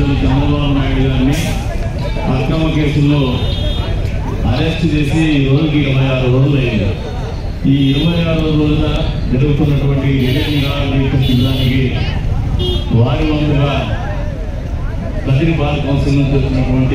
ముఖ్యమంత్రి చంద్రబాబు నాయుడు గారిని అక్రమ కేసుల్లో అరెస్ట్ చేసి ఈ రోజుకి ఇరవై ఆరు రోజులు అయింది ఈ ఇరవై ఆరు రోజుల జరుగుతున్నటువంటి నిజంగా శిబిరానికి వారి వంతుగా కదిరి బార్ కౌన్సిల్ నుంచి వచ్చినటువంటి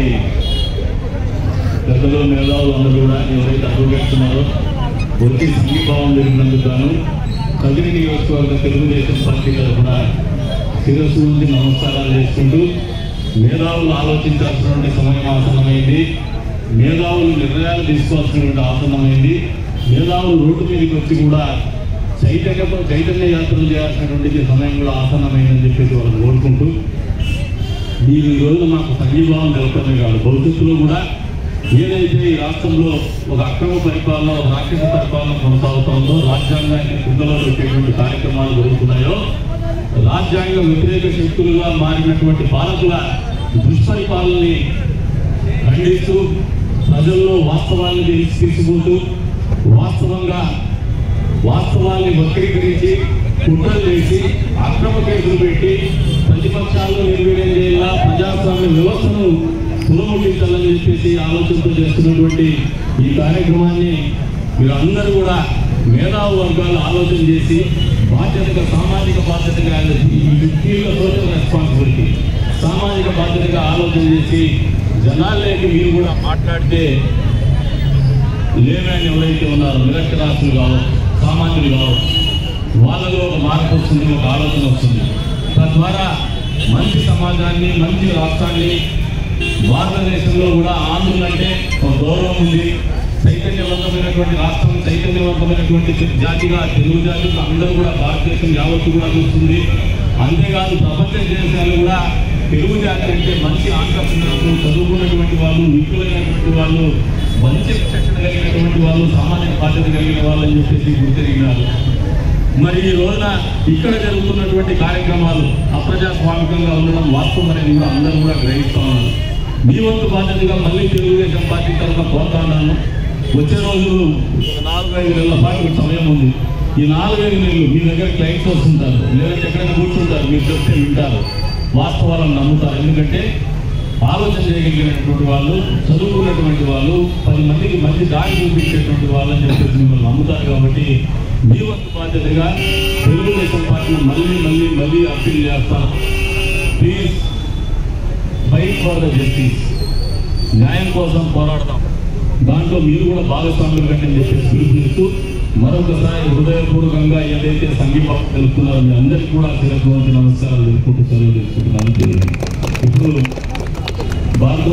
పెద్దలు మేధావులు అందరూ కూడా ఎవరైతే అడుగుపెడుతున్నారో వచ్చి సంఘీభావం జరిగినందుకు గాను కదిరి నియోజకవర్గ తెలుగుదేశం పార్టీ తరఫున శిరస్సు నుండి నమస్కారాలు చేసుకుంటూ మేధావులు ఆలోచించాల్సినటువంటి సమయం ఆసన్నమైంది మేధావులు నిర్ణయాలు తీసుకోవాల్సినటువంటి ఆసన్నమైంది మేధావులు రోడ్డు మీదకి వచ్చి కూడా చైతన్యతో చైతన్య యాత్రలు చేయాల్సినటువంటి సమయం కూడా ఆసన్నమైందని చెప్పేసి వాళ్ళు కోరుకుంటూ మీరు ఈ రోజున మాకు సంఘీభావం తెలపడమే కాదు భవిష్యత్తులో కూడా ఏదైతే ఈ రాష్ట్రంలో ఒక అక్రమ పరిపాలన ఒక రాక్షస పరిపాలన కొనసాగుతుందో రాజ్యాంగాన్ని కుండలో పెట్టేటువంటి కార్యక్రమాలు జరుగుతున్నాయో రాజ్యాంగ వ్యతిరేక శక్తులుగా మారినటువంటి పాలకుల దుష్పరిపాలనని ఖండిస్తూ ప్రజల్లో వాస్తవాన్ని తెలిసి తీసుకుంటూ వాస్తవంగా వాస్తవాన్ని వక్రీకరించి కుట్రలు చేసి అక్రమ కేసులు పెట్టి ప్రతిపక్షాలను నిర్వీర్యం చేయాలా ప్రజాస్వామ్య వ్యవస్థను పునముట్టించాలని చెప్పేసి ఆలోచనతో చేస్తున్నటువంటి ఈ కార్యక్రమాన్ని మీరు అందరూ కూడా మేధావు వర్గాలు ఆలోచన చేసి బాధ్యతగా సామాజిక బాధ్యతగా సోషల్ రెస్పాన్సిబిలిటీ సామాజిక బాధ్యతగా ఆలోచన చేసి జనాల్లోకి మీరు కూడా మాట్లాడితే లేవని ఎవరైతే ఉన్నారో నిరక్షరాస్తులు కావచ్చు సామాన్యులు కావచ్చు వాళ్ళలో ఒక మార్పు వస్తుంది ఒక ఆలోచన వస్తుంది తద్వారా మంచి సమాజాన్ని మంచి రాష్ట్రాన్ని భారతదేశంలో కూడా ఆంధ్రులంటే ఒక గౌరవం ఉంది చైతన్యవంతమైనటువంటి రాష్ట్రం చైతన్యవంతమైనటువంటి జాతిగా తెలుగు జాతికి అందరూ కూడా భారతదేశం యావత్తు కూడా చూస్తుంది అంతేకాదు ప్రపంచ దేశాలు కూడా తెలుగు జాతి అంటే మంచి ఆంధ్రప్రదేశ్లు చదువుకున్నటువంటి వాళ్ళు విపులైనటువంటి వాళ్ళు మంచి విచక్షణ కలిగినటువంటి వాళ్ళు సామాజిక బాధ్యత కలిగిన వాళ్ళు అని చెప్పేసి గుర్తెరిగినారు మరి ఈ రోజున ఇక్కడ జరుగుతున్నటువంటి కార్యక్రమాలు అప్రజాస్వామికంగా ఉండడం వాస్తవం అనేది కూడా అందరూ కూడా గ్రహిస్తా ఉన్నారు మీ వంతు బాధ్యతగా మళ్ళీ తెలుగుదేశం పార్టీ తరఫున కోరుతా ఉన్నాను వచ్చే రోజు నాలుగు ఐదు నెలల పాటు మీకు సమయం ఉంది ఈ నాలుగైదు నెలలు మీ దగ్గర క్లయింట్స్ వస్తుంటారు లేదంటే ఎక్కడైనా కూర్చుంటారు మీరు చెప్తే వింటారు వాస్తవాలను నమ్ముతారు ఎందుకంటే ఆలోచన చేయగలిగినటువంటి వాళ్ళు చదువుకున్నటువంటి వాళ్ళు పది మందికి మంచి దారి చూపించేటువంటి వాళ్ళని చెప్పేసి మిమ్మల్ని నమ్ముతారు కాబట్టి మీ వంతు బాధ్యతగా తెలుగుదేశం పార్టీని మళ్ళీ మళ్ళీ మళ్ళీ అప్పీల్ చేస్తాను please fight for the justice న్యాయం కోసం పోరాడదాం దాంట్లో మీరు కూడా భాగస్వాములు కంటే చెప్పేసి పిలుపునిస్తూ మరొకసారి హృదయపూర్వకంగా ఏదైతే సంఘీభావం తెలుపుతున్నారో మీ అందరికీ కూడా శిరస్సు వంచి నమస్కారాలు తెలుపుకుంటూ సెలవు తెలుసుకుంటున్నాను ఇప్పుడు భారత